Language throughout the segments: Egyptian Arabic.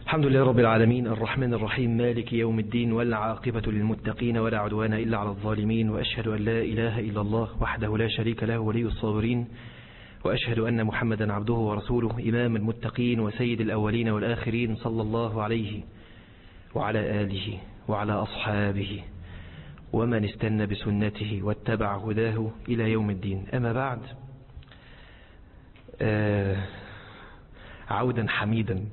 الحمد لله رب العالمين الرحمن الرحيم مالك يوم الدين والعاقبة للمتقين ولا عدوان إلا على الظالمين وأشهد أن لا إله إلا الله وحده لا شريك له ولي الصابرين وأشهد أن محمدا عبده ورسوله إمام المتقين وسيد الأولين والآخرين صلى الله عليه وعلى آله وعلى أصحابه ومن استنى بسنته واتبع هداه إلى يوم الدين أما بعد آه عودا حميدا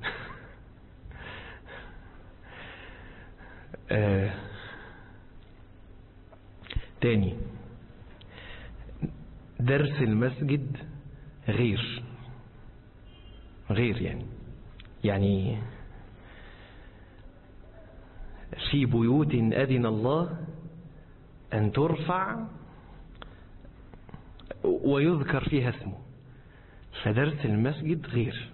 آه تاني درس المسجد غير غير يعني يعني في بيوت أذن الله أن ترفع ويذكر فيها اسمه فدرس المسجد غير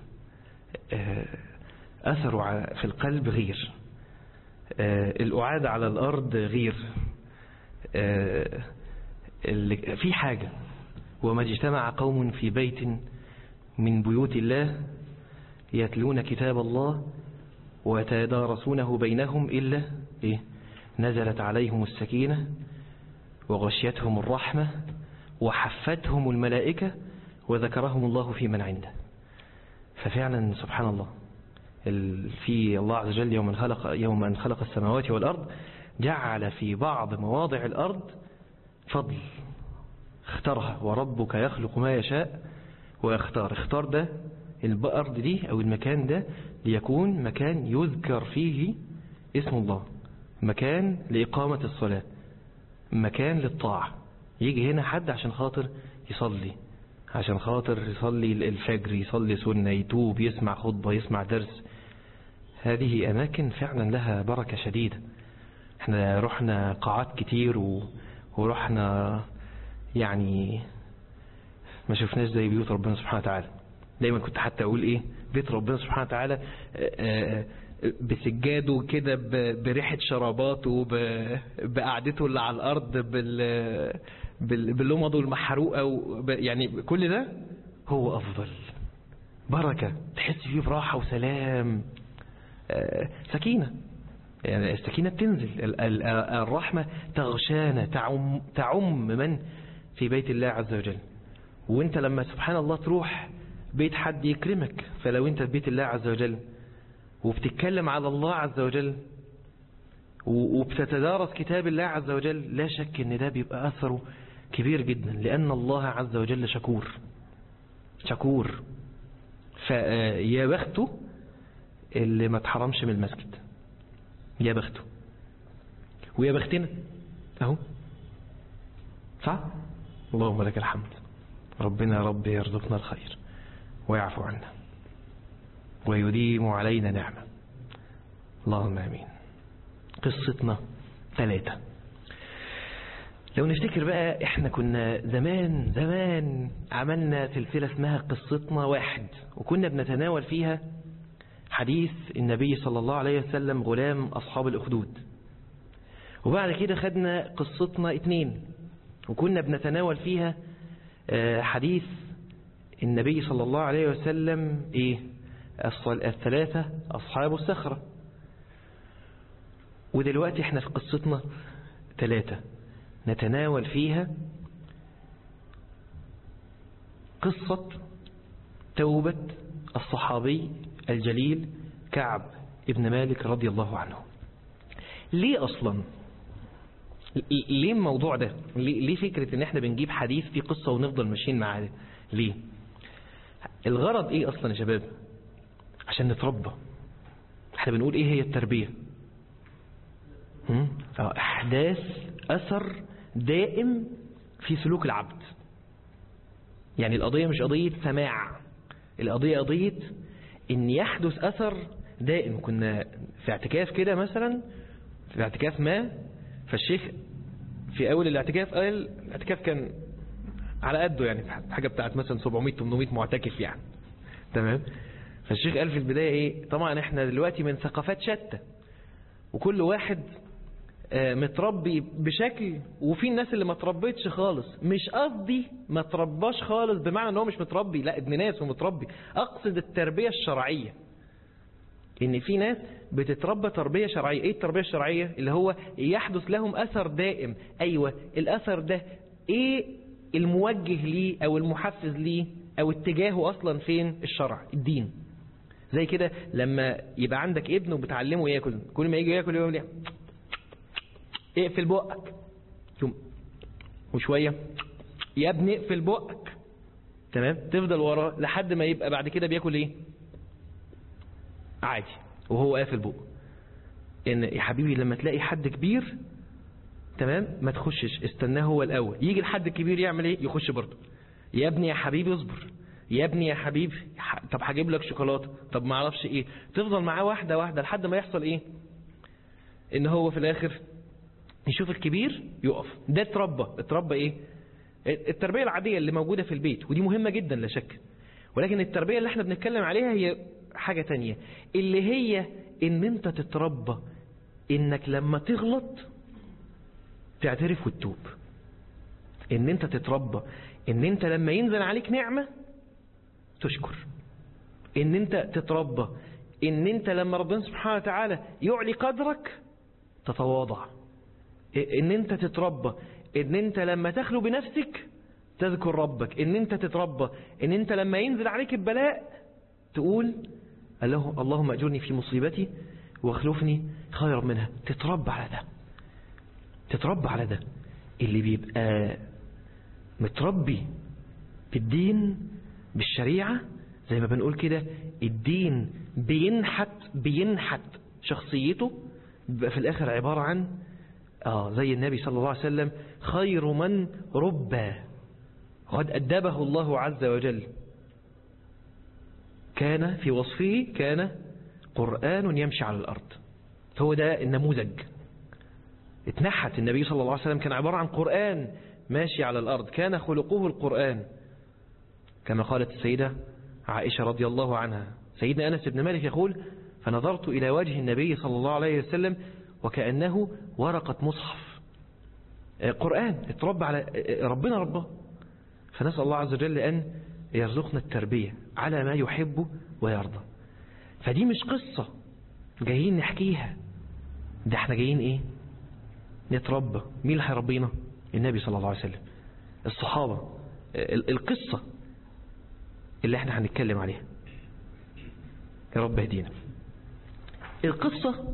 أثره في القلب غير الأعاد على الأرض غير في حاجة وما اجتمع قوم في بيت من بيوت الله يتلون كتاب الله ويتدارسونه بينهم إلا إيه نزلت عليهم السكينة وغشيتهم الرحمة وحفتهم الملائكة وذكرهم الله في من عنده ففعلا سبحان الله في الله عز وجل يوم خلق يوم أن خلق السماوات والأرض جعل في بعض مواضع الأرض فضل اختارها وربك يخلق ما يشاء ويختار اختار ده الأرض دي أو المكان ده ليكون مكان يذكر فيه اسم الله مكان لإقامة الصلاة مكان للطاعة يجي هنا حد عشان خاطر يصلي عشان خاطر يصلي الفجر يصلي سنة يتوب يسمع خطبة يسمع درس هذه أماكن فعلا لها بركة شديدة احنا رحنا قاعات كتير و... ورحنا يعني ما شفناش زي بيوت ربنا سبحانه وتعالى دايما كنت حتى أقول إيه بيت ربنا سبحانه وتعالى بسجاده كده بريحة شراباته بقعدته اللي على الأرض بال باللمض المحروقة يعني كل ده هو أفضل بركة تحس فيه براحة وسلام سكينة يعني السكينة بتنزل الرحمة تغشانا تعم, تعم من في بيت الله عز وجل وانت لما سبحان الله تروح بيت حد يكرمك فلو انت في بيت الله عز وجل وبتتكلم على الله عز وجل وبتتدارس كتاب الله عز وجل لا شك ان ده بيبقى أثره كبير جدا لأن الله عز وجل شكور شكور فيا بخته اللي ما اتحرمش من المسجد يا بخته ويا بختنا اهو صح اللهم لك الحمد ربنا يا رب يرزقنا الخير ويعفو عنا ويديم علينا نعمة اللهم امين قصتنا ثلاثة لو نفتكر بقى احنا كنا زمان زمان عملنا سلسلة اسمها قصتنا واحد وكنا بنتناول فيها حديث النبي صلى الله عليه وسلم غلام أصحاب الأخدود وبعد كده خدنا قصتنا اتنين وكنا بنتناول فيها حديث النبي صلى الله عليه وسلم ايه الثلاثة أصحاب الصخرة ودلوقتي احنا في قصتنا ثلاثة نتناول فيها قصة توبة الصحابي الجليل كعب ابن مالك رضي الله عنه ليه أصلا ليه الموضوع ده ليه فكرة ان احنا بنجيب حديث فيه قصة ونفضل ماشيين معاه ليه الغرض ايه اصلا يا شباب عشان نتربى احنا بنقول ايه هي التربية احداث اثر دائم في سلوك العبد يعني القضية مش قضية سماع القضية قضية ان يحدث اثر دائم كنا في اعتكاف كده مثلا في اعتكاف ما فالشيخ في اول الاعتكاف قال الاعتكاف كان على قده يعني حاجة بتاعت مثلا 700 800 معتكف يعني تمام فالشيخ قال في البداية ايه طبعا احنا دلوقتي من ثقافات شتى وكل واحد متربي بشكل وفي الناس اللي ما تربيتش خالص مش قصدي ما ترباش خالص بمعنى ان هو مش متربي لا ابن ناس ومتربي اقصد التربية الشرعية ان في ناس بتتربى تربية شرعية ايه التربية الشرعية اللي هو يحدث لهم اثر دائم ايوه الاثر ده ايه الموجه ليه او المحفز ليه او اتجاهه اصلا فين الشرع الدين زي كده لما يبقى عندك ابن وبتعلمه ياكل كل ما يجي ياكل يقول لي اقفل بقك ثم وشوية يا ابني اقفل بقك تمام تفضل وراه لحد ما يبقى بعد كده بياكل ايه عادي وهو قافل بقه ان يا حبيبي لما تلاقي حد كبير تمام ما تخشش استناه هو الاول يجي الحد الكبير يعمل ايه يخش برضه يا ابني يا حبيبي اصبر يا ابني يا حبيبي ح- طب هجيب لك شوكولاته طب ما اعرفش ايه تفضل معاه واحده واحده لحد ما يحصل ايه ان هو في الاخر يشوف الكبير يقف ده اتربى اتربى ايه التربيه العاديه اللي موجوده في البيت ودي مهمه جدا لا شك ولكن التربيه اللي احنا بنتكلم عليها هي حاجه تانية اللي هي ان انت تتربى انك لما تغلط تعترف وتتوب ان انت تتربى ان انت لما ينزل عليك نعمة تشكر ان انت تتربى ان انت لما ربنا سبحانه وتعالى يعلي قدرك تتواضع ان انت تتربى ان انت لما تخلو بنفسك تذكر ربك ان انت تتربى ان انت لما ينزل عليك البلاء تقول الله اللهم اجرني في مصيبتي واخلفني خيرا منها تتربى على ده تتربى على ده اللي بيبقى متربي بالدين بالشريعة زي ما بنقول كده الدين بينحت بينحت شخصيته بيبقى في الآخر عبارة عن آه زي النبي صلى الله عليه وسلم خير من ربى قد أدبه الله عز وجل كان في وصفه كان قرآن يمشي على الأرض هو ده النموذج اتنحت النبي صلى الله عليه وسلم كان عبارة عن قرآن ماشي على الأرض كان خلقه القرآن كما قالت السيدة عائشة رضي الله عنها سيدنا أنس بن مالك يقول فنظرت إلى وجه النبي صلى الله عليه وسلم وكأنه ورقة مصحف قرآن اتربى على ربنا رباه فنسأل الله عز وجل أن يرزقنا التربية على ما يحب ويرضى فدي مش قصة جايين نحكيها ده احنا جايين ايه نتربى مين اللي هيربينا النبي صلى الله عليه وسلم الصحابة القصة اللي احنا هنتكلم عليها يا رب اهدينا القصة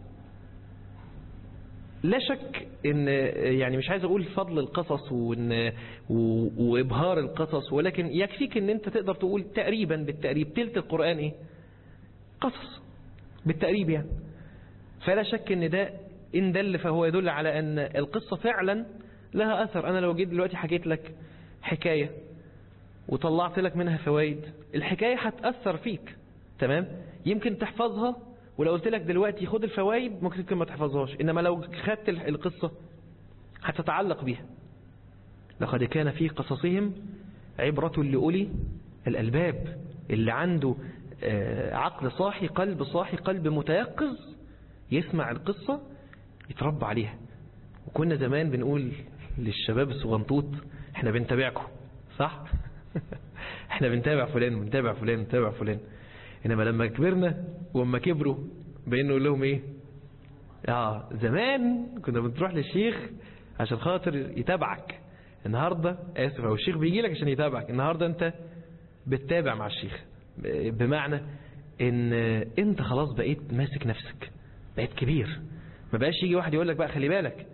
لا شك ان يعني مش عايز اقول فضل القصص وان وابهار القصص ولكن يكفيك ان انت تقدر تقول تقريبا بالتقريب تلت القرآن ايه قصص بالتقريب يعني فلا شك ان ده ان دل فهو يدل على ان القصة فعلا لها اثر انا لو جيت دلوقتي حكيت لك حكاية وطلعت لك منها فوائد الحكاية هتأثر فيك تمام يمكن تحفظها ولو قلت لك دلوقتي خد الفوائد ممكن ما تحفظهاش إنما لو خدت القصة هتتعلق بيها لقد كان في قصصهم عبرة لأولي الألباب اللي عنده عقل صاحي قلب صاحي قلب متيقظ يسمع القصة يتربى عليها وكنا زمان بنقول للشباب الصغنطوط احنا بنتابعكم صح احنا بنتابع فلان بنتابع فلان بنتابع فلان انما لما كبرنا وما كبروا بقينا نقول لهم ايه اه زمان كنا بنروح للشيخ عشان خاطر يتابعك النهارده اسف هو الشيخ بيجي لك عشان يتابعك النهارده انت بتتابع مع الشيخ بمعنى ان انت خلاص بقيت ماسك نفسك بقيت كبير ما بقاش يجي واحد يقول لك بقى خلي بالك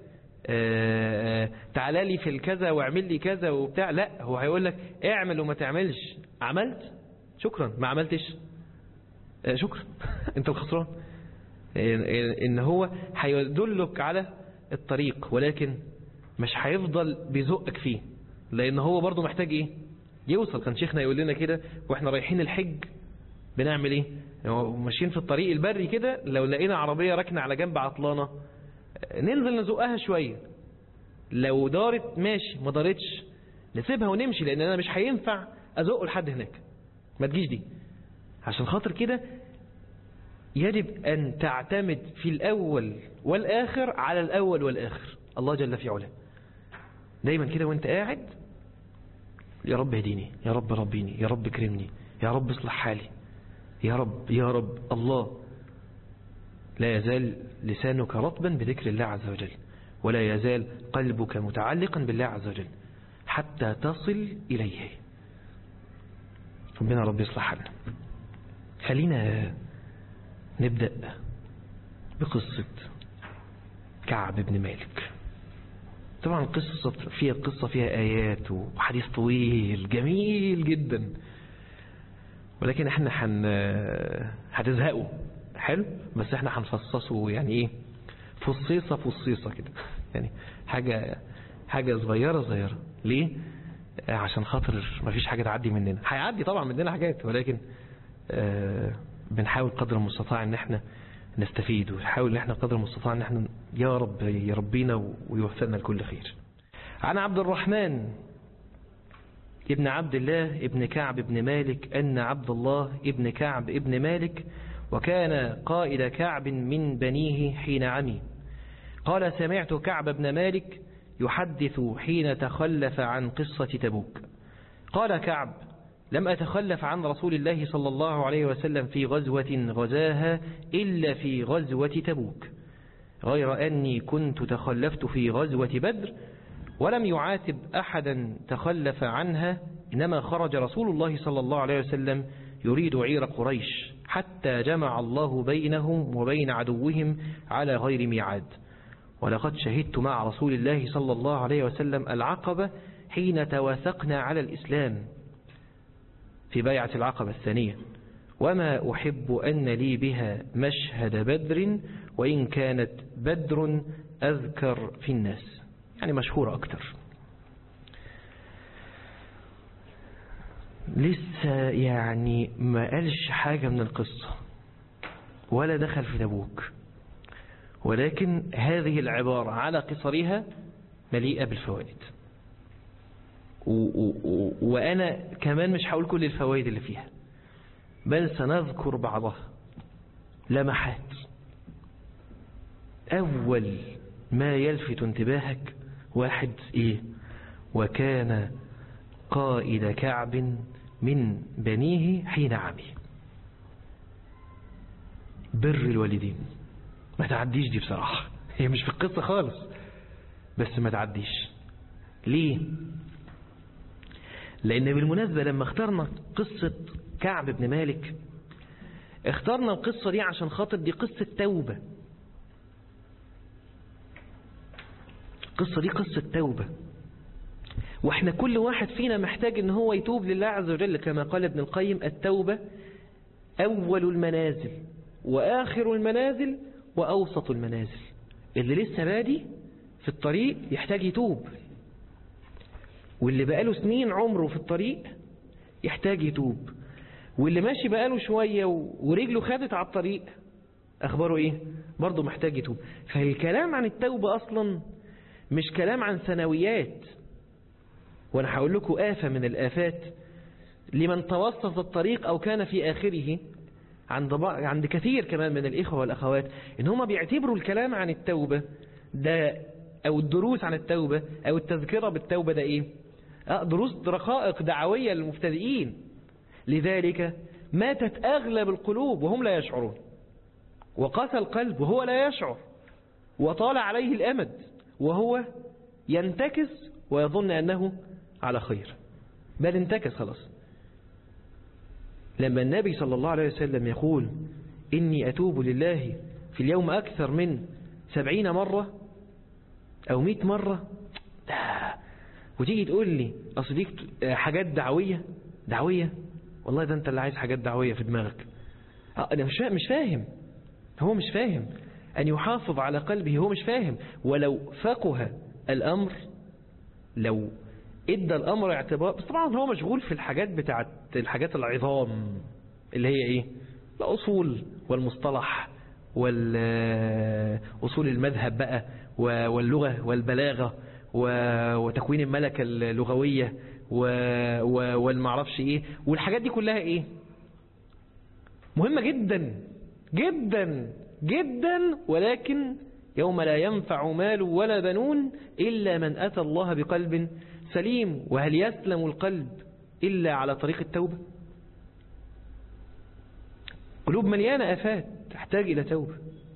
تعالى لي في الكذا واعمل لي كذا وبتاع لا هو هيقول لك اعمل وما تعملش عملت شكرا ما عملتش شكرا انت الخسران ان هو هيدلك على الطريق ولكن مش هيفضل بيزقك فيه لان هو برضه محتاج ايه يوصل كان شيخنا يقول لنا كده واحنا رايحين الحج بنعمل ايه ماشيين في الطريق البري كده لو لقينا عربية راكنه على جنب عطلانة ننزل نزقها شوية لو دارت ماشي ما دارتش نسيبها ونمشي لان انا مش هينفع ازقه لحد هناك ما تجيش دي عشان خاطر كده يجب أن تعتمد في الأول والآخر على الأول والآخر الله جل في علاه دايما كده وانت قاعد يا رب هديني يا رب ربيني يا رب كرمني يا رب اصلح حالي يا رب يا رب الله لا يزال لسانك رطبا بذكر الله عز وجل ولا يزال قلبك متعلقا بالله عز وجل حتى تصل إليه ربنا رب يصلح حالنا خلينا نبدأ بقصة كعب بن مالك طبعا القصة فيها القصة فيها آيات وحديث طويل جميل جدا ولكن احنا حن هتزهقوا حلو بس احنا هنفصصه يعني ايه فصيصة فصيصة كده يعني حاجة حاجة صغيرة صغيرة ليه عشان خاطر مفيش حاجة تعدي مننا هيعدي طبعا مننا حاجات ولكن آه بنحاول قدر المستطاع ان احنا نستفيد ونحاول ان احنا قدر المستطاع ان احنا يا رب يربينا ويوفقنا لكل خير عن عبد الرحمن ابن عبد الله ابن كعب ابن مالك أن عبد الله ابن كعب ابن مالك وكان قائد كعب من بنيه حين عمي قال سمعت كعب بن مالك يحدث حين تخلف عن قصة تبوك قال كعب لم أتخلف عن رسول الله صلى الله عليه وسلم في غزوة غزاها إلا في غزوة تبوك غير أني كنت تخلفت في غزوة بدر ولم يعاتب أحدا تخلف عنها إنما خرج رسول الله صلى الله عليه وسلم يريد عير قريش حتى جمع الله بينهم وبين عدوهم على غير ميعاد ولقد شهدت مع رسول الله صلى الله عليه وسلم العقبة حين توافقنا على الإسلام في بيعة العقبة الثانية وما أحب أن لي بها مشهد بدر وإن كانت بدر أذكر في الناس يعني مشهورة أكتر لسه يعني ما قالش حاجة من القصة ولا دخل في تبوك ولكن هذه العبارة على قصرها مليئة بالفوائد و و و وأنا كمان مش هقول كل الفوائد اللي فيها بل سنذكر بعضها لمحات أول ما يلفت انتباهك واحد إيه وكان قائد كعب من بنيه حين عمي بر الوالدين ما تعديش دي بصراحة هي مش في القصة خالص بس ما تعديش ليه لأن بالمناسبة لما اخترنا قصة كعب بن مالك اخترنا القصة دي عشان خاطر دي قصة توبة القصة دي قصة توبة واحنا كل واحد فينا محتاج ان هو يتوب لله عز وجل كما قال ابن القيم التوبة أول المنازل وآخر المنازل وأوسط المنازل اللي لسه بادي في الطريق يحتاج يتوب واللي بقاله سنين عمره في الطريق يحتاج يتوب واللي ماشي بقاله شوية ورجله خدت على الطريق أخباره إيه برضه محتاج يتوب فالكلام عن التوبة أصلا مش كلام عن ثانويات وأنا هقول لكم آفة من الآفات لمن توسط الطريق أو كان في آخره عند عند كثير كمان من الإخوة والأخوات إن هم بيعتبروا الكلام عن التوبة ده أو الدروس عن التوبة أو التذكرة بالتوبة ده إيه آه دروس رقائق دعوية للمبتدئين لذلك ماتت أغلب القلوب وهم لا يشعرون وقسى القلب وهو لا يشعر وطال عليه الأمد وهو ينتكس ويظن أنه على خير بل انتكس خلاص لما النبي صلى الله عليه وسلم يقول إني أتوب لله في اليوم أكثر من سبعين مرة أو مئة مرة وتيجي تقول لي أصل دي حاجات دعوية دعوية والله ده أنت اللي عايز حاجات دعوية في دماغك أنا مش مش فاهم هو مش فاهم أن يحافظ على قلبه هو مش فاهم ولو فقه الأمر لو ادى الامر اعتبار بس طبعا هو مشغول في الحاجات بتاعت الحاجات العظام اللي هي ايه الاصول والمصطلح والاصول المذهب بقى واللغة والبلاغة وتكوين الملكة اللغوية والمعرفش ايه والحاجات دي كلها ايه مهمة جدا جدا جدا ولكن يوم لا ينفع مال ولا بنون إلا من أتى الله بقلب سليم وهل يسلم القلب إلا على طريق التوبة قلوب مليانة أفات تحتاج إلى توبة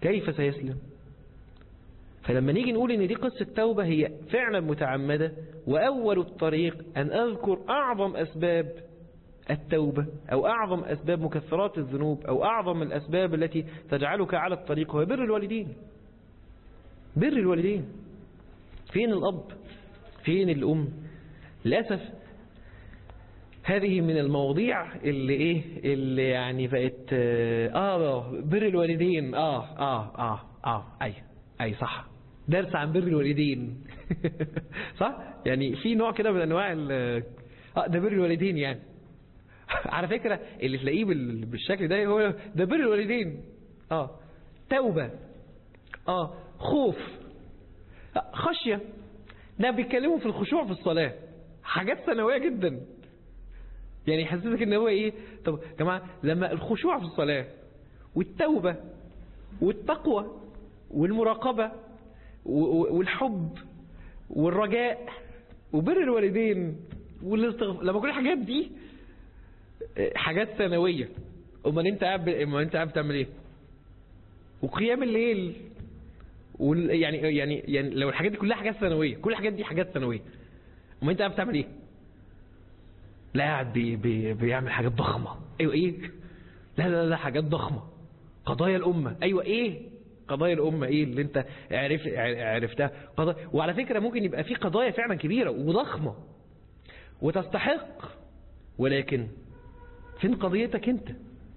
كيف سيسلم فلما نيجي نقول ان دي قصة توبة هي فعلا متعمدة وأول الطريق أن أذكر أعظم أسباب التوبة أو أعظم أسباب مكثرات الذنوب أو أعظم الأسباب التي تجعلك على الطريق هو بر الوالدين بر الوالدين فين الأب فين الأم للأسف هذه من المواضيع اللي ايه اللي يعني بقت اه بر الوالدين اه اه اه اه اي اي صح درس عن بر الوالدين صح يعني في نوع كده من انواع اه ده بر الوالدين يعني على فكرة اللي تلاقيه بالشكل ده هو ده بر الوالدين اه توبة اه خوف آه خشية ده بيتكلموا في الخشوع في الصلاة حاجات ثانوية جدا يعني يحسسك ان هو ايه طب يا جماعه لما الخشوع في الصلاه والتوبه والتقوى والمراقبه والحب والرجاء وبر الوالدين والاستغفار لما كل الحاجات دي حاجات ثانويه امال انت قاعد امال انت قاعد بتعمل ايه وقيام الليل وال... يعني يعني يعني لو الحاجات دي كلها حاجات ثانويه كل الحاجات دي حاجات ثانويه امال انت قاعد بتعمل ايه لا قاعد بي بي بيعمل حاجات ضخمة ايوه ايه لا لا لا حاجات ضخمة قضايا الأمة ايوه ايه قضايا الأمة ايه اللي انت عرف عرفتها قضايا وعلى فكرة ممكن يبقى في قضايا فعلا كبيرة وضخمة وتستحق ولكن فين قضيتك انت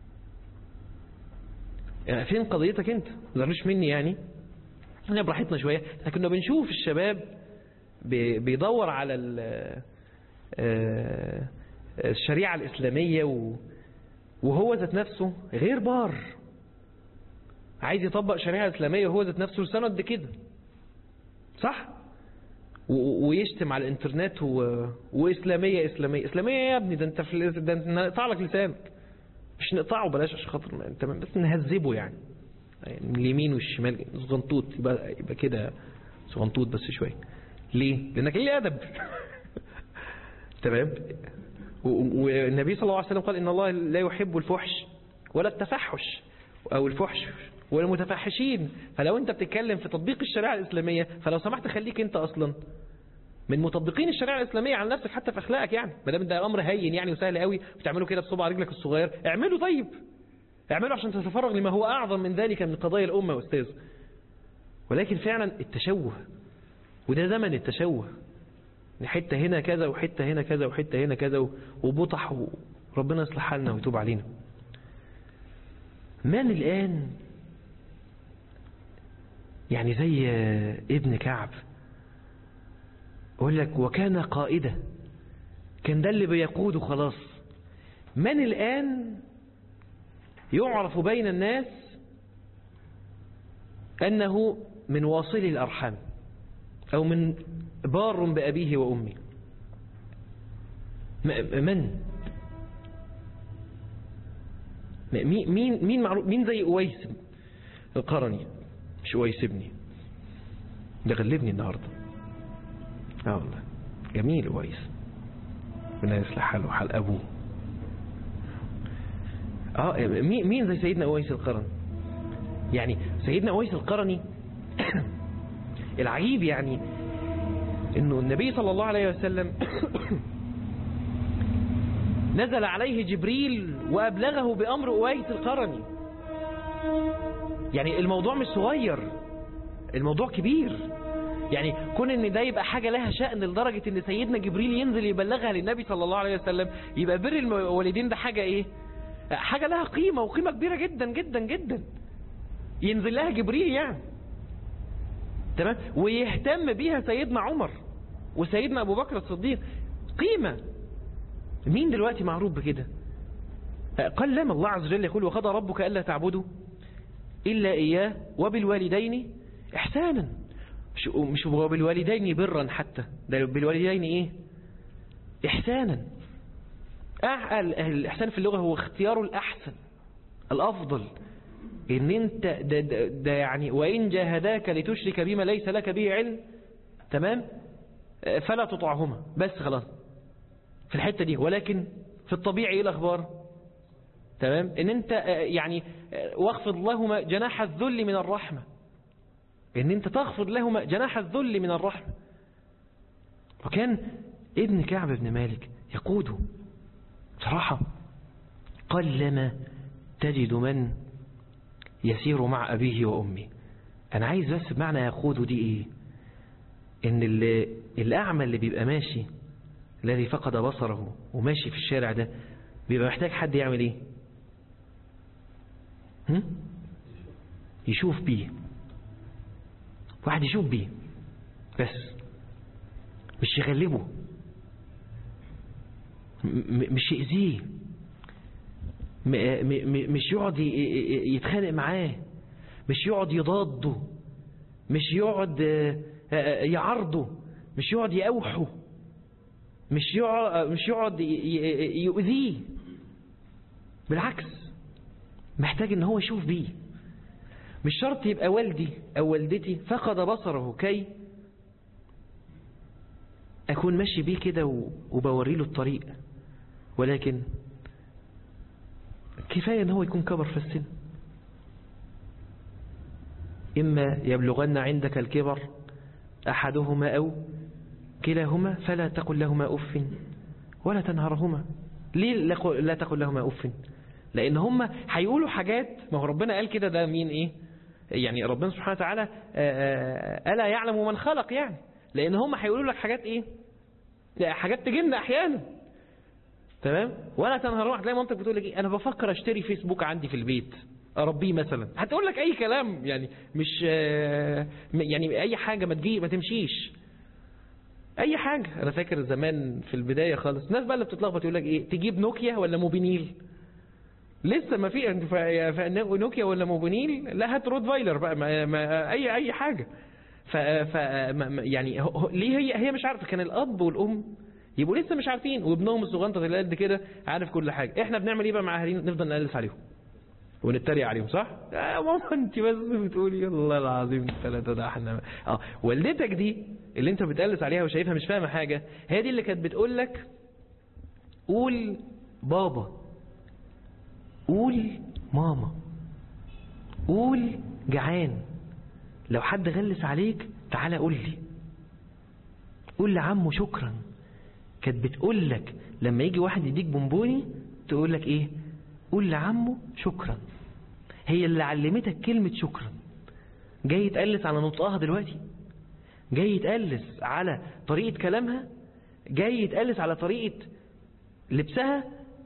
يعني فين قضيتك انت ما مني يعني احنا براحتنا شوية كنا بنشوف الشباب بيدور على الشريعة الإسلامية وهو ذات نفسه غير بار عايز يطبق شريعة إسلامية وهو ذات نفسه لسانه قد كده صح ويشتم على الانترنت و... وإسلامية إسلامية إسلامية يا ابني ده انت في ده انت نقطع لك لسانك مش نقطعه بلاش عشان خاطر انت بس نهذبه يعني. يعني من اليمين والشمال صغنطوط يبقى يبقى كده صغنطوط بس شويه ليه؟ لانك ليه ادب تمام والنبي صلى الله عليه وسلم قال إن الله لا يحب الفحش ولا التفحش أو الفحش ولا المتفحشين فلو أنت بتتكلم في تطبيق الشريعة الإسلامية فلو سمحت خليك أنت أصلا من مطبقين الشريعة الإسلامية على نفسك حتى في أخلاقك يعني ما دام ده أمر هين يعني وسهل قوي بتعمله كده بصبع رجلك الصغير اعمله طيب اعمله عشان تتفرغ لما هو أعظم من ذلك من قضايا الأمة يا أستاذ ولكن فعلا التشوه وده زمن التشوه حتة هنا كذا وحتة هنا كذا وحتة هنا كذا وبطح وربنا يصلح حالنا ويتوب علينا من الآن يعني زي ابن كعب أقول لك وكان قائدة كان ده اللي بيقوده خلاص من الآن يعرف بين الناس أنه من واصل الأرحام أو من بار بأبيه وأمه من مين مين معروف مين زي أويس القرني مش أويس ابني ده غلبني النهاردة اه والله جميل أويس ربنا يصلح حاله وحال أبوه اه مين زي سيدنا أويس القرني يعني سيدنا أويس القرني العجيب يعني انه النبي صلى الله عليه وسلم نزل عليه جبريل وأبلغه بأمر أويس القرني يعني الموضوع مش صغير الموضوع كبير يعني كون ان ده يبقى حاجة لها شأن لدرجة ان سيدنا جبريل ينزل يبلغها للنبي صلى الله عليه وسلم يبقى بر الوالدين ده حاجة ايه حاجة لها قيمة وقيمة كبيرة جدا جدا جدا ينزل لها جبريل يعني تمام ويهتم بيها سيدنا عمر وسيدنا أبو بكر الصديق قيمة مين دلوقتي معروف بكده قال لما الله عز وجل يقول وقضى ربك ألا تعبدوا إلا إياه وبالوالدين إحسانا مش مش وبالوالدين برا حتى ده بالوالدين إيه إحسانا الإحسان في اللغة هو اختيار الأحسن الأفضل ان انت ده, ده, ده يعني وإن جاهداك لتشرك بما ليس لك به علم تمام فلا تطعهما بس خلاص في الحتة دي ولكن في الطبيعي ايه الأخبار تمام ان انت آه، يعني آه، واخفض لهما جناح الذل من الرحمة ان انت تخفض لهما جناح الذل من الرحمة وكان ابن كعب بن مالك يقوده صراحة قلما تجد من يسير مع أبيه وأمه أنا عايز بس بمعنى يقوده دي إيه إن اللي الأعمى اللي بيبقى ماشي الذي فقد بصره وماشي في الشارع ده بيبقى محتاج حد يعمل إيه هم؟ يشوف بيه واحد يشوف بيه بس مش يغلبه م- مش يأذيه م- م- مش يقعد ي- ي- يتخانق معاه مش يقعد يضاده مش يقعد آه، آه، يعارضه مش يقعد يأوحه مش يقعد مش يقعد ي- ي- يؤذيه بالعكس محتاج ان هو يشوف بيه مش شرط يبقى والدي او والدتي فقد بصره كي اكون ماشي بيه كده و- وبوري له الطريق ولكن كفاية ان هو يكون كبر في السن إما يبلغن عندك الكبر أحدهما أو كلاهما فلا تقل لهما أف ولا تنهرهما ليه لا قل- لا تقل لهما أف لأن هما هيقولوا حاجات ما هو ربنا قال كده ده مين إيه يعني ربنا سبحانه وتعالى آه، آه، ألا يعلم من خلق يعني لأن هما هيقولوا لك حاجات إيه لا، حاجات تجن أحيانا تمام ولا تنهرهما هتلاقي مامتك بتقول لك إيه أنا بفكر أشتري فيسبوك عندي في البيت اربيه مثلا هتقول لك اي كلام يعني مش آه، م- يعني اي حاجه ما تجي ما تمشيش اي حاجه انا فاكر زمان في البدايه خالص الناس بقى اللي بتتلخبط يقول لك ايه تجيب نوكيا ولا موبينيل لسه ما في انت فا- فا- نوكيا ولا موبينيل لا هات رود فايلر بقى ما ما اي اي حاجه ف ف ما- ما- يعني هو- هو- ليه هي هي مش عارفه كان الاب والام يبقوا لسه مش عارفين وابنهم الصغنطه اللي قد كده عارف كل حاجه احنا بنعمل ايه بقى مع اهالينا نفضل نقلس عليهم ونتريق عليهم صح؟ يا ماما انت بس بتقولي الله العظيم الثلاثة ده احنا اه والدتك دي اللي انت بتقلس عليها وشايفها مش فاهمة حاجة هي دي اللي كانت بتقول لك قول بابا قول ماما قول جعان لو حد غلس عليك تعالى قول لي قول لعمه شكرا كانت بتقول لك لما يجي واحد يديك بونبوني تقول لك ايه قول لعمه شكرا هي اللي علمتك كلمة شكرا جاي يتقلس على نطقها دلوقتي جاي يتقلس على طريقة كلامها جاي يتقلس على طريقة لبسها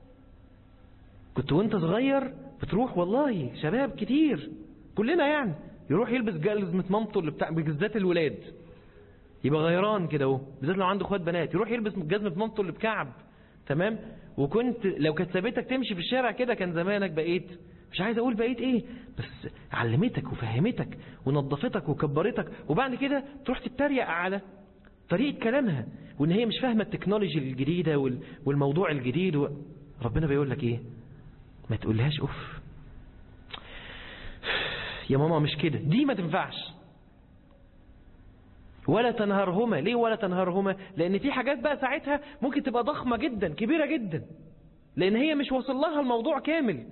كنت وانت صغير بتروح والله شباب كتير كلنا يعني يروح يلبس جزمة مامته اللي بتاع بالذات الولاد يبقى غيران كده اهو بالذات لو عنده اخوات بنات يروح يلبس جزمة مامته اللي بكعب تمام وكنت لو كانت سابتك تمشي في الشارع كده كان زمانك بقيت مش عايز اقول بقيت ايه بس علمتك وفهمتك ونظفتك وكبرتك وبعد كده تروح تتريق على طريقة كلامها وان هي مش فاهمة التكنولوجي الجديدة وال- والموضوع الجديد و... ربنا بيقول لك ايه ما تقولهاش اف يا ماما مش كده دي ما تنفعش ولا تنهرهما ليه ولا تنهرهما لان في حاجات بقى ساعتها ممكن تبقى ضخمة جدا كبيرة جدا لان هي مش واصل لها الموضوع كامل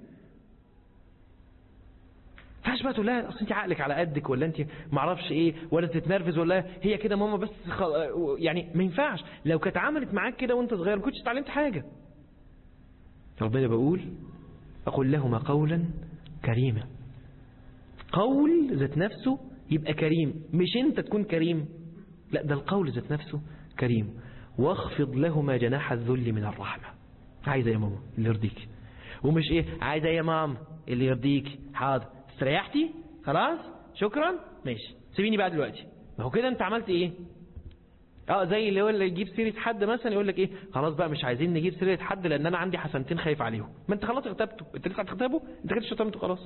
فاش بقى تقول لها اصل انت عقلك على قدك ولا انت معرفش ايه ولا تتنرفز ولا هي كده ماما بس خل... يعني ما ينفعش لو كانت عملت معاك كده وانت صغير ما كنتش اتعلمت حاجه ربنا بقول اقول لهما قولا كريما قول ذات نفسه يبقى كريم مش انت تكون كريم لا ده القول ذات نفسه كريم واخفض لهما جناح الذل من الرحمه عايزه يا ماما اللي يرضيك ومش ايه عايزه يا ماما اللي يرضيك حاضر استريحتي خلاص شكرا ماشي سيبيني بقى دلوقتي ما هو كده انت عملت ايه اه زي اللي هو اللي يجيب سيره حد مثلا يقول لك ايه خلاص بقى مش عايزين نجيب سيره حد لان انا عندي حسنتين خايف عليهم ما انت خلاص اغتبته انت لسه هتغتابه انت كده شتمته خلاص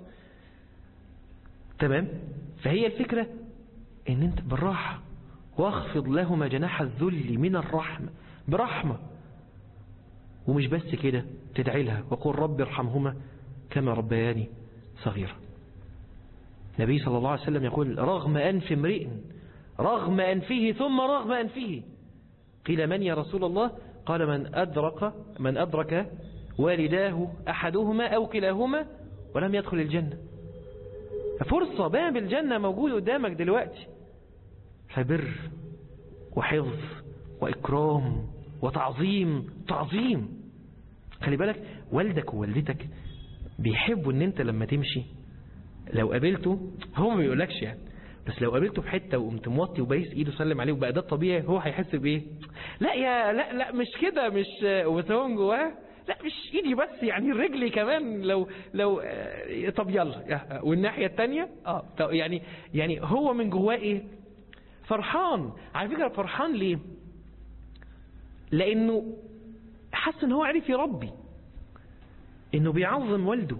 تمام فهي الفكره ان انت بالراحه واخفض لهما جناح الذل من الرحمه برحمه ومش بس كده تدعي لها وقل رب ارحمهما كما ربياني صغيرا النبي صلى الله عليه وسلم يقول رغم أنف امرئ رغم أنفه ثم رغم أنفه قيل من يا رسول الله قال من أدرك من أدرك والداه أحدهما أو كلاهما ولم يدخل الجنة فرصة باب الجنة موجود قدامك دلوقتي فبر وحفظ وإكرام وتعظيم تعظيم خلي بالك والدك ووالدتك بيحبوا ان انت لما تمشي لو قابلته هو ما بيقولكش يعني بس لو قابلته في حته وقمت موطي وبايس ايده سلم عليه وبقى ده الطبيعي هو هيحس بايه لا يا لا لا مش كده مش بس هو من جواه لا مش ايدي بس يعني رجلي كمان لو لو آه، طب يلا والناحيه الثانيه اه طب يعني يعني هو من جواه ايه فرحان على فكره فرحان ليه لانه حس ان هو عرف يربي انه بيعظم والده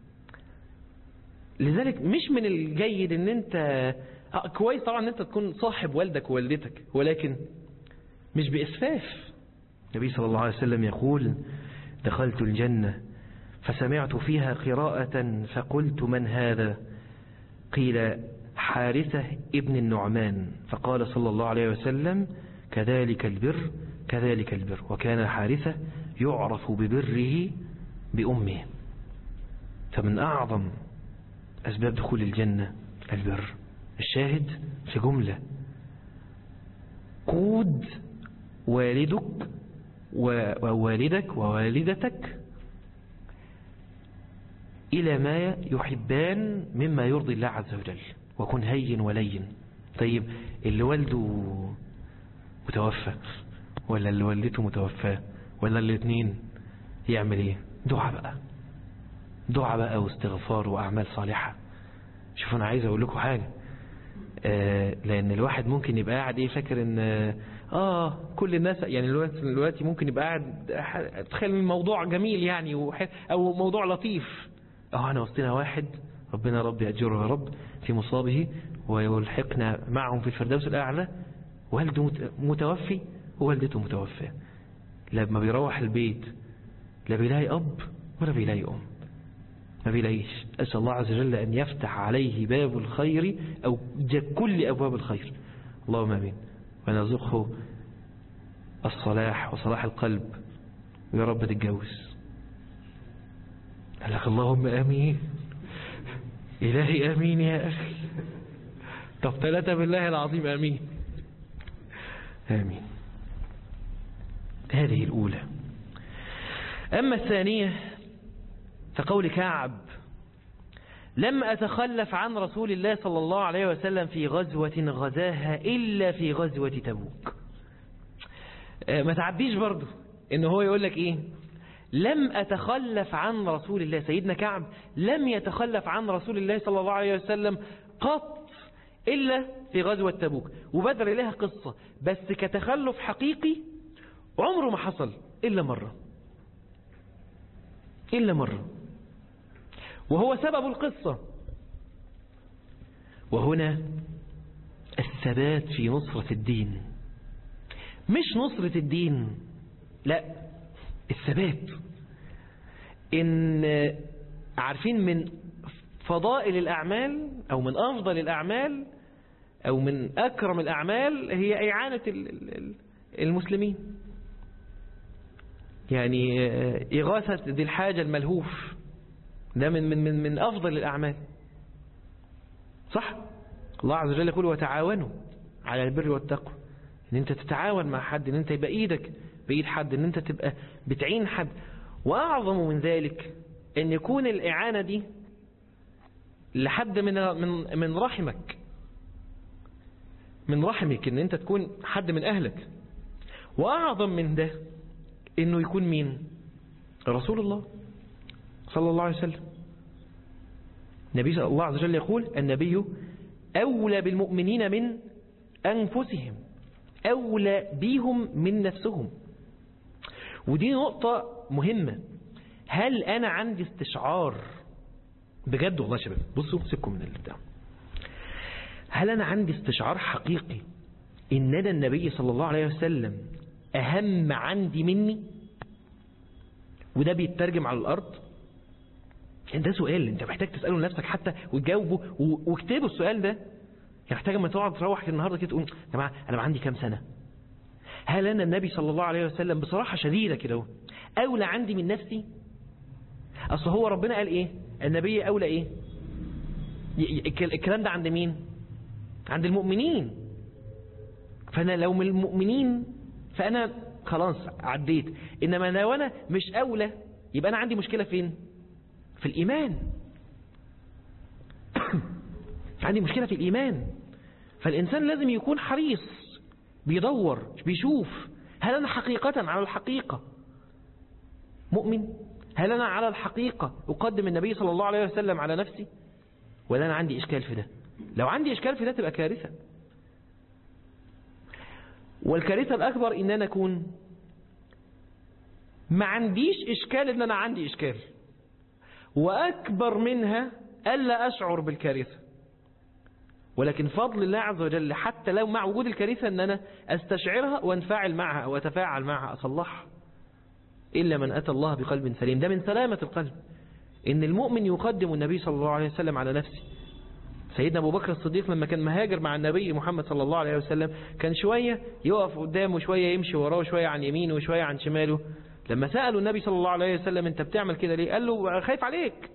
لذلك مش من الجيد ان انت آه، كويس طبعا ان انت تكون صاحب والدك ووالدتك ولكن مش بإسفاف النبي صلى الله عليه وسلم يقول دخلت الجنة فسمعت فيها قراءة فقلت من هذا قيل حارثة ابن النعمان فقال صلى الله عليه وسلم كذلك البر كذلك البر وكان حارثة يعرف ببره بأمه فمن أعظم أسباب دخول الجنة البر الشاهد في جملة قود والدك ووالدك ووالدتك إلى ما يحبان مما يرضي الله عز وجل وكن هين ولين طيب اللي والده متوفى ولا اللي والدته متوفاه ولا الاثنين يعمل ايه دعاء بقى دعاء بقى واستغفار وأعمال صالحة شوفوا أنا عايز أقول لكم حاجة آه لأن الواحد ممكن يبقى قاعد إيه فاكر إن آه كل الناس يعني دلوقتي دلوقتي ممكن يبقى قاعد تخيل الموضوع جميل يعني وح- أو موضوع لطيف اه أنا وسطنا واحد ربنا رب يأجره يا رب في مصابه ويلحقنا معهم في الفردوس الأعلى والده مت- متوفي ووالدته متوفية لما بيروح البيت لا بيلاقي أب ولا بيلاقي أم ما بيلاقيش أسأل الله عز وجل أن يفتح عليه باب الخير أو ج- كل أبواب الخير اللهم آمين ونرزقه الصلاح وصلاح القلب ويا رب تتجوز قال لك اللهم آمين إلهي آمين يا أخي طب ثلاثة بالله العظيم آمين آمين هذه الأولى أما الثانية فقول كعب لم أتخلف عن رسول الله صلى الله عليه وسلم في غزوة غزاها إلا في غزوة تبوك آه، ما تعبيش برضه إن هو يقول لك إيه لم أتخلف عن رسول الله سيدنا كعب لم يتخلف عن رسول الله صلى الله عليه وسلم قط إلا في غزوة تبوك وبدر لها قصة بس كتخلف حقيقي عمره ما حصل إلا مرة إلا مرة وهو سبب القصة وهنا الثبات في نصرة الدين مش نصرة الدين لا الثبات إن عارفين من فضائل الأعمال أو من أفضل الأعمال أو من أكرم الأعمال هي إعانة ال- ال- ال- المسلمين يعني إغاثة ذي الحاجة الملهوف ده من من من من أفضل الأعمال صح الله عز وجل يقول وتعاونوا على البر والتقوى ان انت تتعاون مع حد ان انت يبقى ايدك بايد حد ان انت تبقى بتعين حد واعظم من ذلك ان يكون الاعانة دي لحد من من من رحمك من رحمك ان انت تكون حد من اهلك واعظم من ده انه يكون مين رسول الله صلى الله عليه وسلم النبي صلى الله عز وجل يقول النبي أولى بالمؤمنين من أنفسهم أولى بيهم من نفسهم ودي نقطة مهمة هل أنا عندي استشعار بجد والله يا شباب بصوا سيبكم من اللي بتاع هل أنا عندي استشعار حقيقي إن أنا النبي صلى الله عليه وسلم أهم عندي مني وده بيترجم على الأرض ده سؤال انت محتاج تسأله لنفسك حتى وتجاوبه و- واكتبه السؤال ده يعني محتاج لما تقعد تروح النهارده كده تقول يا جماعه انا عندي كام سنه هل انا النبي صلى الله عليه وسلم بصراحه شديده كده اهو، اولى عندي من نفسي اصل هو ربنا قال ايه النبي اولى ايه ي- ي- الك- الكلام ده عند مين عند المؤمنين فانا لو من المؤمنين فانا خلاص عديت انما لو انا مش اولى يبقى انا عندي مشكلة فين في الايمان عندي مشكلة في الايمان فالانسان لازم يكون حريص بيدور بيشوف هل انا حقيقة على الحقيقة مؤمن هل أنا على الحقيقة أقدم النبي صلى الله عليه وسلم على نفسي ولا أنا عندي إشكال في ده لو عندي إشكال في ده تبقى كارثة والكارثة الأكبر إن أنا أكون ما عنديش إشكال إن أنا عندي إشكال وأكبر منها ألا أشعر بالكارثة ولكن فضل الله عز وجل حتى لو مع وجود الكارثة أن أنا أستشعرها وأنفعل معها أو أتفاعل معها أصلحها إلا من أتى الله بقلب سليم ده من سلامة القلب إن المؤمن يقدم النبي صلى الله عليه وسلم على نفسه سيدنا أبو بكر الصديق لما كان مهاجر مع النبي محمد صلى الله عليه وسلم كان شوية يقف قدامه شوية يمشي وراه شوية عن يمينه وشوية عن شماله لما سألوا النبي صلى الله عليه وسلم أنت بتعمل كده ليه قال له خايف عليك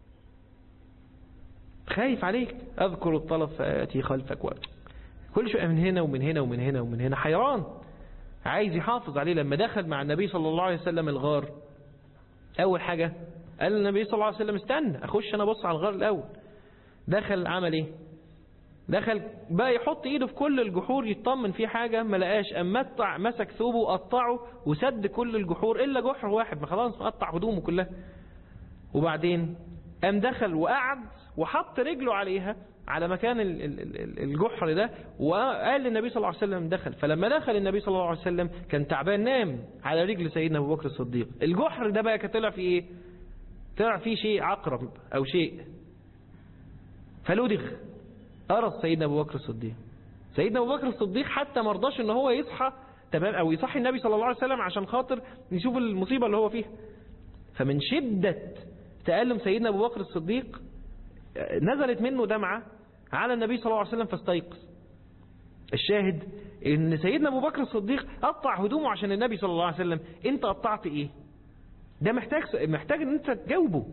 خايف عليك أذكر الطلب فآتي خلفك و... كل شوية من هنا ومن هنا ومن هنا ومن هنا حيران عايز يحافظ عليه لما دخل مع النبي صلى الله عليه وسلم الغار أول حاجة قال النبي صلى الله عليه وسلم استنى أخش أنا بص على الغار الأول دخل عمل إيه دخل بقى يحط إيده في كل الجحور يطمن فيه حاجة ما لقاش أم متع مسك ثوبه وقطعه وسد كل الجحور إلا جحر واحد ما خلاص مقطع هدومه كلها وبعدين قام دخل وقعد وحط رجله عليها على مكان ال- ال- ال- الجحر ده وقال للنبي صلى الله عليه وسلم دخل فلما دخل النبي صلى الله عليه وسلم كان تعبان نام على رجل سيدنا ابو بكر الصديق الجحر ده بقى كان طلع فيه ايه طلع فيه شيء عقرب او شيء فلدغ قرص سيدنا ابو بكر الصديق سيدنا ابو بكر الصديق حتى ما رضاش ان هو يصحى تمام او يصحي النبي صلى الله عليه وسلم عشان خاطر يشوف المصيبه اللي هو فيها فمن شده تألم سيدنا ابو بكر الصديق نزلت منه دمعة على النبي صلى الله عليه وسلم فاستيقظ الشاهد ان سيدنا ابو بكر الصديق قطع هدومه عشان النبي صلى الله عليه وسلم انت قطعت ايه ده محتاج محتاج ان انت تجاوبه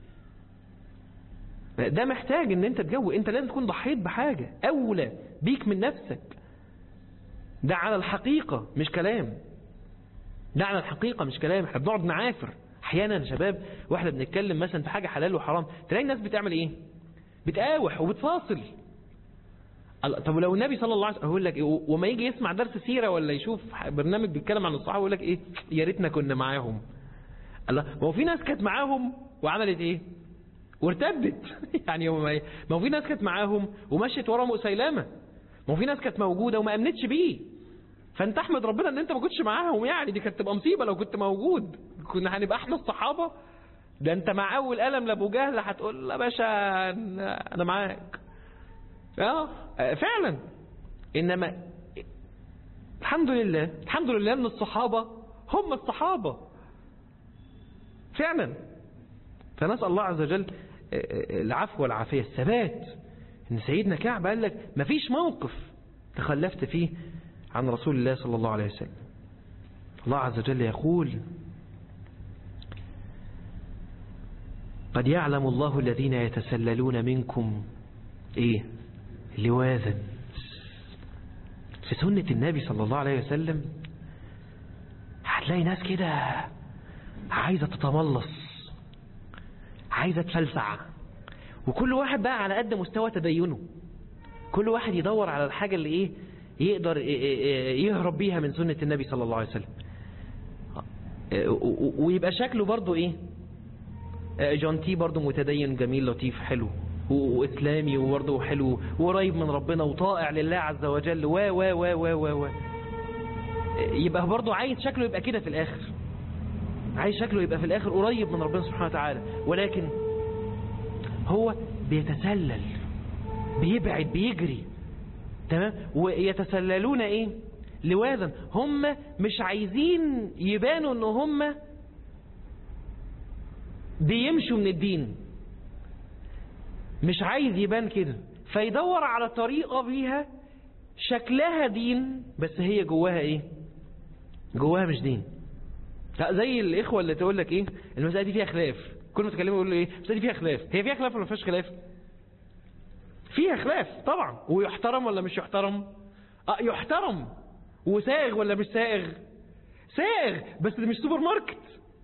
ده محتاج ان انت تجاوب انت لازم تكون ضحيت بحاجة اولى بيك من نفسك ده على الحقيقة مش كلام ده على الحقيقة مش كلام احنا بنقعد نعافر احيانا يا شباب واحنا بنتكلم مثلا في حاجة حلال وحرام تلاقي الناس بتعمل ايه بتقاوح وبتفاصل الله- طب ولو النبي صلى الله عليه وسلم يقول لك إيه وما يجي يسمع درس سيرة ولا يشوف برنامج بيتكلم عن الصحابة يقول لك ايه يا ريتنا كنا معاهم الله ما هو في ناس كانت معاهم وعملت ايه وارتدت يعني هو ما ما هو في ناس كانت معاهم ومشيت ورا مسيلمة ما هو في ناس كانت موجودة وما امنتش بيه فانت احمد ربنا ان انت ما كنتش معاهم يعني دي كانت تبقى مصيبة لو كنت موجود كنا هنبقى احنا الصحابة ده انت مع اول قلم لابو جهل هتقول لا باشا انا أنا معاك اه فعلا انما الحمد لله الحمد لله ان الصحابة هم الصحابة فعلا فنسأل الله عز وجل العفو والعافية الثبات ان سيدنا كعب قال لك مفيش موقف تخلفت فيه عن رسول الله صلى الله عليه وسلم الله عز وجل يقول قد يعلم الله الذين يتسللون منكم ايه لواذا في سنة النبي صلى الله عليه وسلم هتلاقي ناس كده عايزة تتملص عايزة تفلسع وكل واحد بقى على قد مستوى تدينه كل واحد يدور على الحاجة اللي ايه يقدر يهرب بيها من سنة النبي صلى الله عليه وسلم ويبقى شكله برضو ايه جونتي برضو متدين جميل لطيف حلو واسلامي وبرضه حلو وقريب من ربنا وطائع لله عز وجل و و و و و و يبقى برضه عايز شكله يبقى كده في الاخر عايز شكله يبقى في الاخر قريب من ربنا سبحانه وتعالى ولكن هو بيتسلل بيبعد بيجري تمام ويتسللون ايه لواذا هم مش عايزين يبانوا ان هم بيمشوا من الدين مش عايز يبان كده فيدور على طريقة بيها شكلها دين بس هي جواها ايه جواها مش دين لا زي الاخوة اللي تقول لك ايه المسألة دي فيها خلاف كل ما تكلمه يقول له ايه بس دي فيها خلاف هي فيها خلاف ولا ما فيهاش خلاف فيها خلاف طبعا ويحترم ولا مش يحترم اه يحترم وسائغ ولا مش سائغ سائغ بس ده مش سوبر ماركت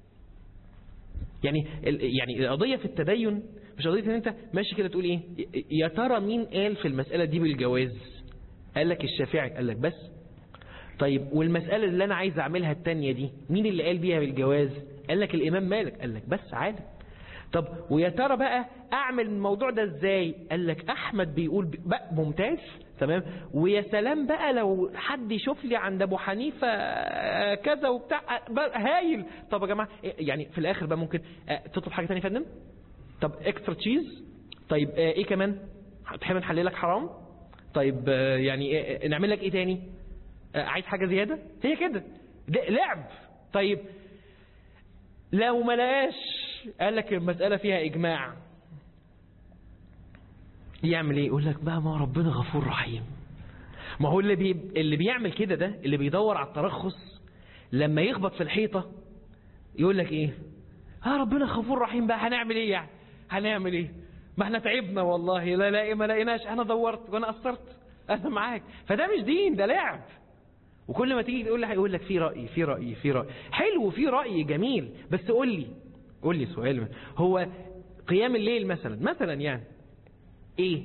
يعني ال- يعني القضيه في التدين مش قضيه ان انت ماشي كده تقول ايه يا ترى مين قال في المساله دي بالجواز قال لك الشافعي قال لك بس طيب والمساله اللي انا عايز اعملها التانية دي مين اللي قال بيها بالجواز قال لك الامام مالك قال لك بس عادي طب ويا ترى بقى اعمل الموضوع ده ازاي قال لك احمد بيقول ب- بقى ممتاز تمام ويا سلام بقى لو حد يشوف لي عند ابو حنيفه آه، كذا وبتاع آه، بقى هايل طب يا جماعه إيه، يعني في الاخر بقى ممكن آه، تطلب حاجه ثانيه يا فندم طب اكسترا تشيز طيب آه، ايه كمان تحب نحلل لك حرام طيب آه، يعني آه، نعمل لك ايه تاني آه، عايز حاجه زياده هي كده ده لعب طيب لو ما لقاش قال لك المسألة فيها إجماع يعمل إيه؟ يقول لك بقى ما ربنا غفور رحيم ما هو اللي بي... اللي بيعمل كده ده اللي بيدور على الترخص لما يخبط في الحيطة يقول لك إيه؟ ها ربنا غفور رحيم بقى هنعمل إيه يعني؟ هنعمل إيه؟ ما احنا تعبنا والله لا لا ما لقيناش أنا دورت وأنا قصرت أنا معاك فده مش دين ده لعب وكل ما تيجي تقول لي هيقول لك في رأي في رأي في رأي حلو في رأي جميل بس قول لي قول لي سؤال هو قيام الليل مثلا مثلا يعني ايه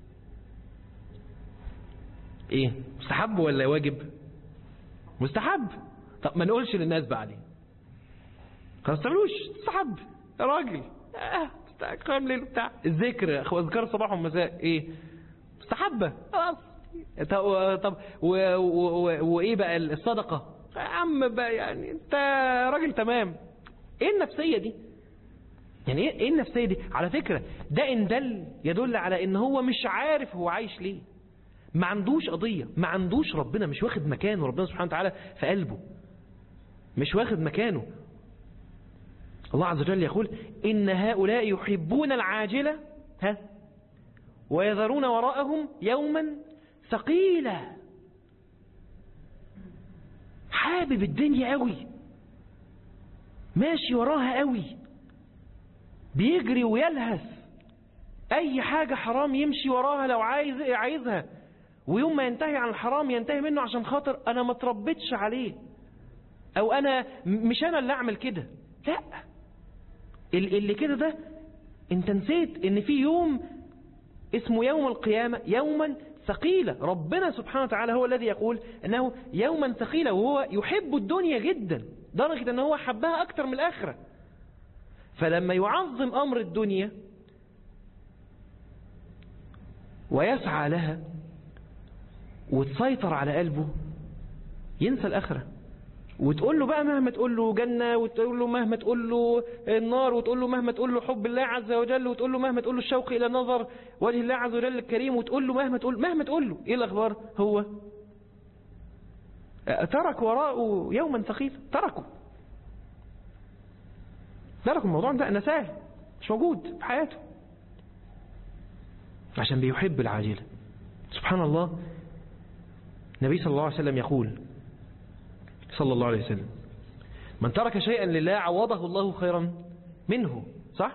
ايه مستحب ولا واجب مستحب طب ما نقولش للناس بقى عليه خلاص تعملوش مستحب يا راجل اه قيام الليل بتاع الذكر اذكار الصباح والمساء ايه مستحبه خلاص طب طب و- و- و- وايه بقى الصدقه يا عم بقى يعني انت راجل تمام ايه النفسيه دي يعني ايه ايه النفسيه دي على فكره ده ان دل يدل على ان هو مش عارف هو عايش ليه ما عندوش قضيه ما عندوش ربنا مش واخد مكانه ربنا سبحانه وتعالى في قلبه مش واخد مكانه الله عز وجل يقول ان هؤلاء يحبون العاجله ها ويذرون وراءهم يوما ثقيلا حابب الدنيا قوي ماشي وراها قوي بيجري ويلهث اي حاجة حرام يمشي وراها لو عايز عايزها ويوم ما ينتهي عن الحرام ينتهي منه عشان خاطر انا ما تربيتش عليه او انا مش انا اللي اعمل كده لا ال- اللي كده ده انت نسيت ان في يوم اسمه يوم القيامة يوما ثقيلة ربنا سبحانه وتعالى هو الذي يقول أنه يوما ثقيلة وهو يحب الدنيا جدا درجة أنه هو حبها أكتر من الآخرة فلما يعظم أمر الدنيا ويسعى لها وتسيطر على قلبه ينسى الآخرة وتقول له بقى مهما تقول له جنة وتقول له مهما تقول له النار وتقول له مهما تقول له حب الله عز وجل وتقول له مهما تقول له الشوق إلى نظر وجه الله عز وجل الكريم وتقول له مهما تقول مهما تقول له إيه الأخبار هو ترك وراءه يوما ثقيلا تركه ترك الموضوع ده نساه مش موجود في حياته عشان بيحب العاجلة سبحان الله النبي صلى الله عليه وسلم يقول صلى الله عليه وسلم من ترك شيئا لله عوضه الله خيرا منه صح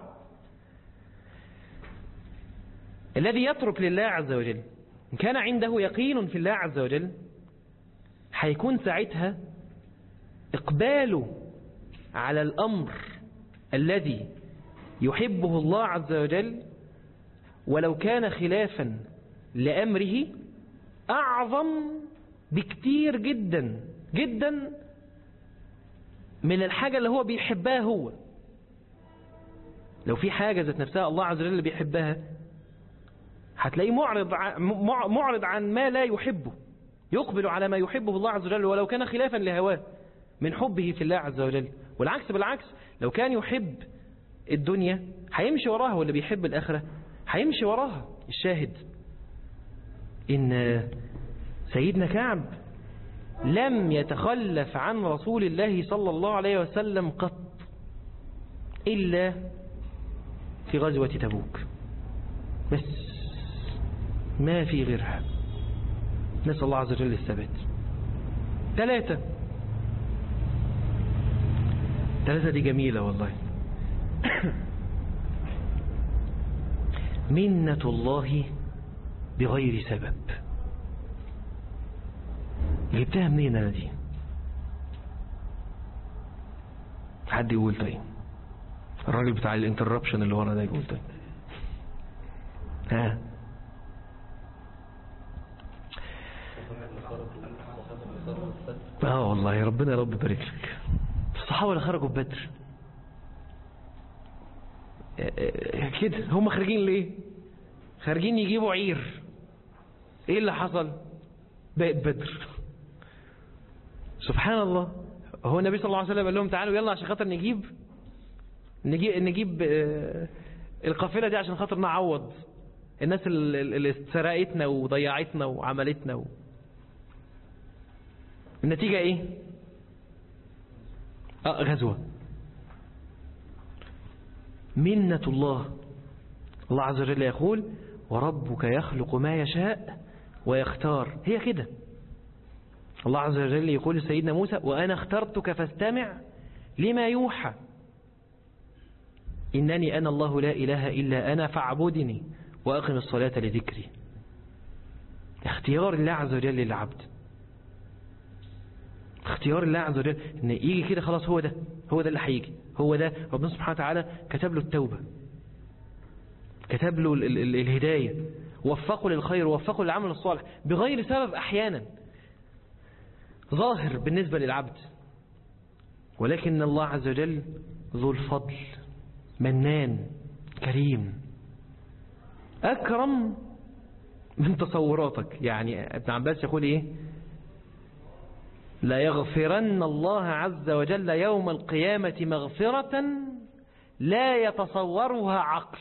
الذي يترك لله عز وجل إن كان عنده يقين في الله عز وجل هيكون ساعتها إقباله على الأمر الذي يحبه الله عز وجل ولو كان خلافا لأمره أعظم بكتير جدا جدا من الحاجة اللي هو بيحبها هو لو في حاجة ذات نفسها الله عز وجل بيحبها هتلاقيه معرض عن, معرض عن ما لا يحبه يقبل على ما يحبه الله عز وجل ولو كان خلافا لهواه من حبه في الله عز وجل والعكس بالعكس لو كان يحب الدنيا هيمشي وراها واللي بيحب الآخرة هيمشي وراها الشاهد إن سيدنا كعب لم يتخلف عن رسول الله صلى الله عليه وسلم قط إلا في غزوة تبوك بس ما في غيرها نسأل الله عز وجل الثبات ثلاثة ثلاثة دي جميلة والله منة الله بغير سبب جبتها منين انا دي حد يقول طيب الراجل بتاع الانتربشن اللي ورا ده يقول طيب ها اه والله ربنا يا رب يبارك لك الصحابه اللي خرجوا بدر كده هم خارجين ليه خارجين يجيبوا عير ايه اللي حصل بقت بدر سبحان الله هو النبي صلى الله عليه وسلم قال لهم تعالوا يلا عشان خاطر نجيب نجيب نجيب آه، القافله دي عشان خاطر نعوض الناس اللي اللي سرقتنا وضيعتنا وعملتنا و... النتيجه ايه اه غزوه منة الله الله عز وجل يقول وربك يخلق ما يشاء ويختار هي كده الله عز وجل يقول لسيدنا موسى وأنا اخترتك فاستمع لما يوحى إنني أنا الله لا إله إلا أنا فاعبدني وأقم الصلاة لذكري اختيار الله عز وجل للعبد اختيار الله عز وجل ان يجي كده خلاص هو ده هو ده اللي هيجي هو ده ربنا سبحانه وتعالى كتب له التوبة كتب له ال ال ال الهداية وفقه للخير ووفقه للعمل الصالح بغير سبب أحيانا ظاهر بالنسبة للعبد ولكن الله عز وجل ذو الفضل منان كريم أكرم من تصوراتك يعني ابن عباس يقول إيه لا يغفرن الله عز وجل يوم القيامة مغفرة لا يتصورها عقل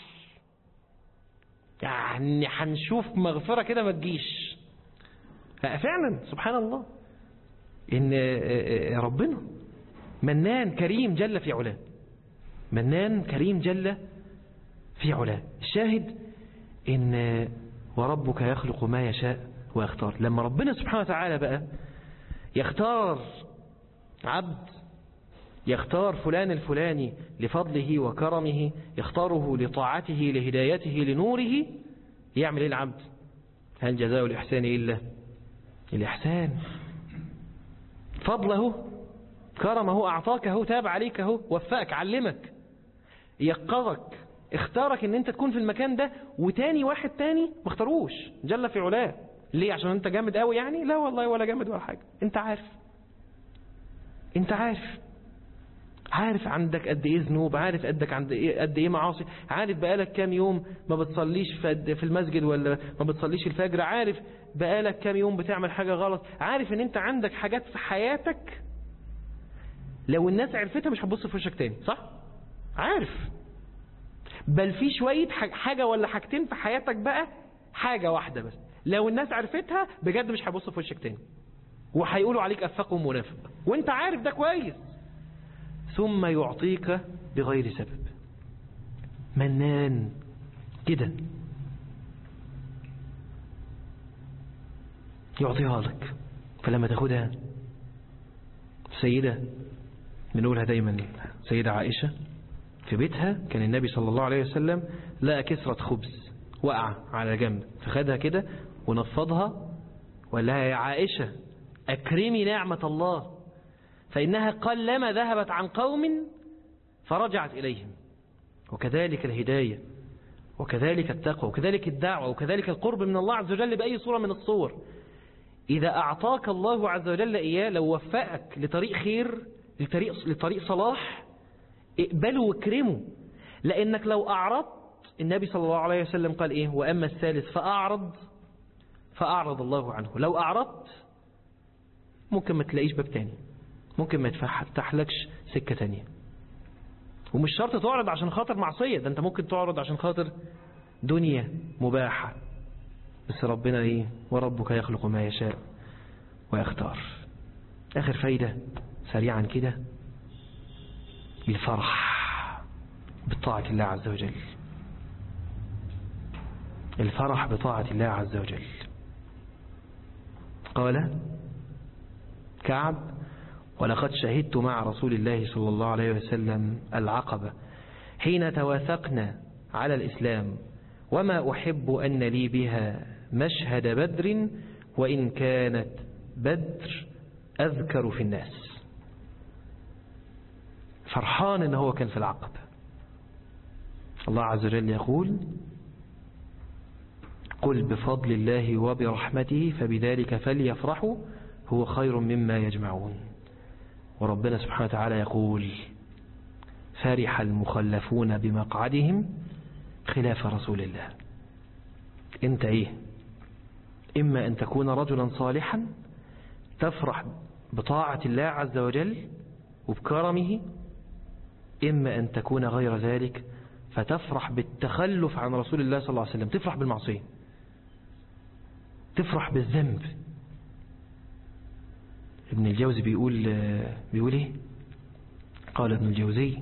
يعني هنشوف مغفرة كده ما تجيش فعلا سبحان الله إن ربنا منان كريم جل في علاه منان كريم جل في علاه الشاهد إن وربك يخلق ما يشاء ويختار لما ربنا سبحانه وتعالى بقى يختار عبد يختار فلان الفلاني لفضله وكرمه يختاره لطاعته لهدايته لنوره يعمل ايه العبد هل جزاء الإحسان إلا الإحسان فضله كرمه أعطاكه تاب عليكه وفقك علمك يقظك اختارك ان انت تكون في المكان ده وتاني واحد تاني ما اختاروش جل في علاه ليه عشان انت جامد قوي يعني لا والله ولا جامد ولا حاجة انت عارف انت عارف عارف عندك قد ايه ذنوب عارف قدك عند ايه قد ايه معاصي عارف بقالك كام يوم ما بتصليش في في المسجد ولا ما بتصليش الفجر عارف بقالك كام يوم بتعمل حاجة غلط عارف ان انت عندك حاجات في حياتك لو الناس عرفتها مش هتبص في وشك تاني صح عارف بل في شوية حاجة ولا حاجتين في حياتك بقى حاجة واحدة بس لو الناس عرفتها بجد مش هيبصوا في وشك تاني وهيقولوا عليك افاق ومنافق وانت عارف ده كويس ثم يعطيك بغير سبب منان كده يعطيها لك فلما تاخدها سيدة بنقولها دايما سيدة عائشة في بيتها كان النبي صلى الله عليه وسلم لقى كسرة خبز وقع على جنب فخدها كده ونفضها وقال لها يا عائشة أكرمي نعمة الله فإنها قلما ذهبت عن قوم فرجعت إليهم وكذلك الهداية وكذلك التقوى وكذلك الدعوة وكذلك القرب من الله عز وجل بأي صورة من الصور إذا أعطاك الله عز وجل إياه لو وفقك لطريق خير لطريق, لطريق صلاح اقبله واكرمه لأنك لو أعرضت النبي صلى الله عليه وسلم قال إيه وأما الثالث فأعرض فأعرض الله عنه لو أعرضت ممكن ما تلاقيش باب تاني ممكن ما يفتحلكش سكة تانية ومش شرط تعرض عشان خاطر معصية ده انت ممكن تعرض عشان خاطر دنيا مباحة بس ربنا ايه وربك يخلق ما يشاء ويختار اخر فايدة سريعا كده الفرح بطاعة الله عز وجل الفرح بطاعة الله عز وجل قال كعب ولقد شهدت مع رسول الله صلى الله عليه وسلم العقبة حين تواثقنا على الإسلام وما أحب أن لي بها مشهد بدر وإن كانت بدر أذكر في الناس فرحان ان هو كان في العقبة الله عز وجل يقول قل بفضل الله وبرحمته فبذلك فليفرحوا هو خير مما يجمعون وربنا سبحانه وتعالى يقول فرح المخلفون بمقعدهم خلاف رسول الله انت ايه اما ان تكون رجلا صالحا تفرح بطاعة الله عز وجل وبكرمه إما أن تكون غير ذلك فتفرح بالتخلف عن رسول الله صلى الله عليه وسلم تفرح بالمعصية تفرح بالذنب ابن الجوزي بيقول بيقول ايه قال ابن الجوزي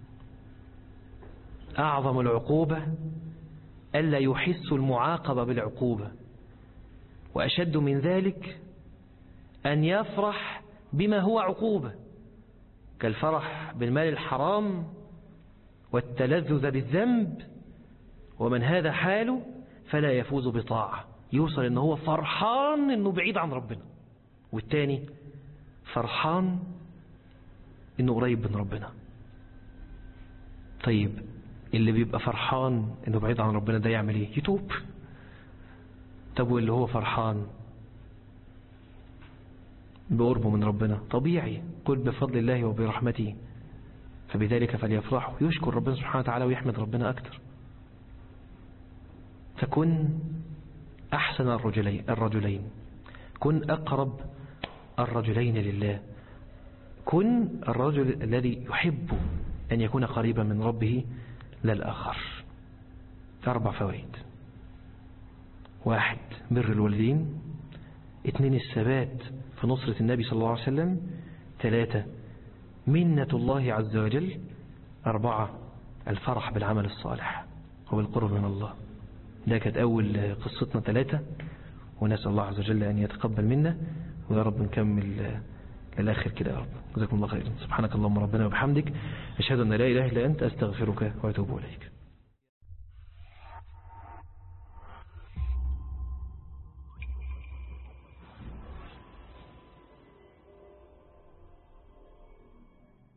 أعظم العقوبة ألا يحس المعاقب بالعقوبة وأشد من ذلك أن يفرح بما هو عقوبة كالفرح بالمال الحرام والتلذذ بالذنب ومن هذا حاله فلا يفوز بطاعة يوصل ان هو فرحان انه بعيد عن ربنا والتاني فرحان انه قريب من ربنا طيب اللي بيبقى فرحان انه بعيد عن ربنا ده يعمل ايه يتوب طب واللي هو فرحان بقربه من ربنا طبيعي قل بفضل الله وبرحمته فبذلك فليفرحوا يشكر ربنا سبحانه وتعالى ويحمد ربنا أكثر فكن أحسن الرجلين, الرجلين كن أقرب الرجلين لله كن الرجل الذي يحب أن يكون قريبا من ربه لا الآخر أربع فوائد واحد بر الوالدين اثنين الثبات في نصرة النبي صلى الله عليه وسلم ثلاثة منة الله عز وجل أربعة الفرح بالعمل الصالح وبالقرب من الله ده كانت أول قصتنا ثلاثة ونسأل الله عز وجل أن يتقبل منا ويا رب نكمل للآخر كده يا رب جزاكم الله خيرا سبحانك اللهم ربنا وبحمدك أشهد أن لا إله إلا أنت أستغفرك وأتوب إليك